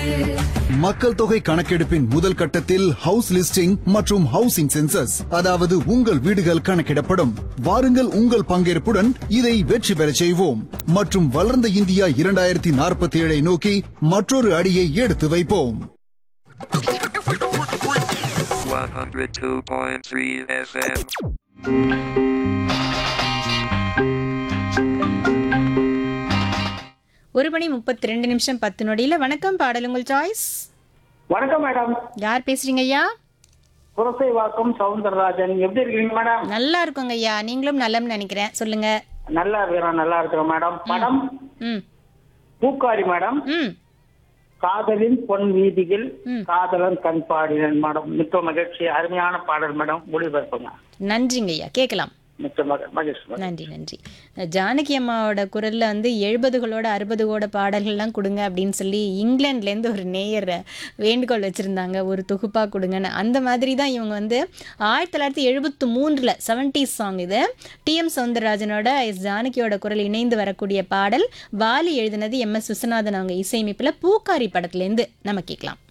மக்கள் தொகை கணக்கெடுப்பின் முதல் கட்டத்தில் ஹவுஸ் லிஸ்டிங் மற்றும் ஹவுசிங் சென்சஸ் அதாவது உங்கள் வீடுகள் கணக்கிடப்படும் வாருங்கள் உங்கள் பங்கேற்புடன் இதை வெற்றி பெறச் செய்வோம் மற்றும் வளர்ந்த இந்தியா இரண்டாயிரத்தி நாற்பத்தி ஏழை நோக்கி மற்றொரு அடியை எடுத்து வைப்போம் 102.3 FM. ஒரு மணி முப்பத்தி ரெண்டு நிமிஷம் பத்து நொடியில வணக்கம் பாடல் உங்கள் சாய்ஸ் வணக்கம் மேடம் யார் பேசுறீங்க ஐயா புரசை வாக்கம் சவுந்தரராஜன் எப்படி இருக்கீங்க மேடம் நல்லா இருக்கோங்க ஐயா நீங்களும் நல்லம்னு நினைக்கிறேன் சொல்லுங்க நல்லா இருக்கிறோம் நல்லா இருக்கிறோம் மேடம் படம் ம் பூக்காரி மேடம் ம் காதலின் பொன் வீதியில் ம். காதலன் கண் பாடினன் மேடம் மிக்க மகிழ்ச்சி அருமையான பாடல் மேடம் ஒளிபரப்புங்க நன்றிங்க ஐயா கேட்கலாம் மிக்க மக- மகிழ்ச்சி மேடம். நன்றி நன்றி ஜானகி அம்மாவோட குரல்ல வந்து எழுபதுகளோட அறுபதுகளோட பாடல்கள்லாம் கொடுங்க அப்படின்னு சொல்லி இங்கிலாந்துலேருந்து ஒரு நேயர் வேண்டுகோள் வச்சுருந்தாங்க ஒரு தொகுப்பாக கொடுங்கன்னு அந்த மாதிரி தான் இவங்க வந்து ஆயிரத்தி தொள்ளாயிரத்தி எழுபத்து மூன்றில் செவன்டிஸ் சாங் இது டிஎம் சவுந்தரராஜனோட எஸ் ஜானகியோட குரல் இணைந்து வரக்கூடிய பாடல் வாலி எழுதினது எம் எஸ் விஸ்வநாதன் அவங்க இசையமைப்பில் பூக்காரி படத்துலேருந்து நம்ம கேட்கலாம்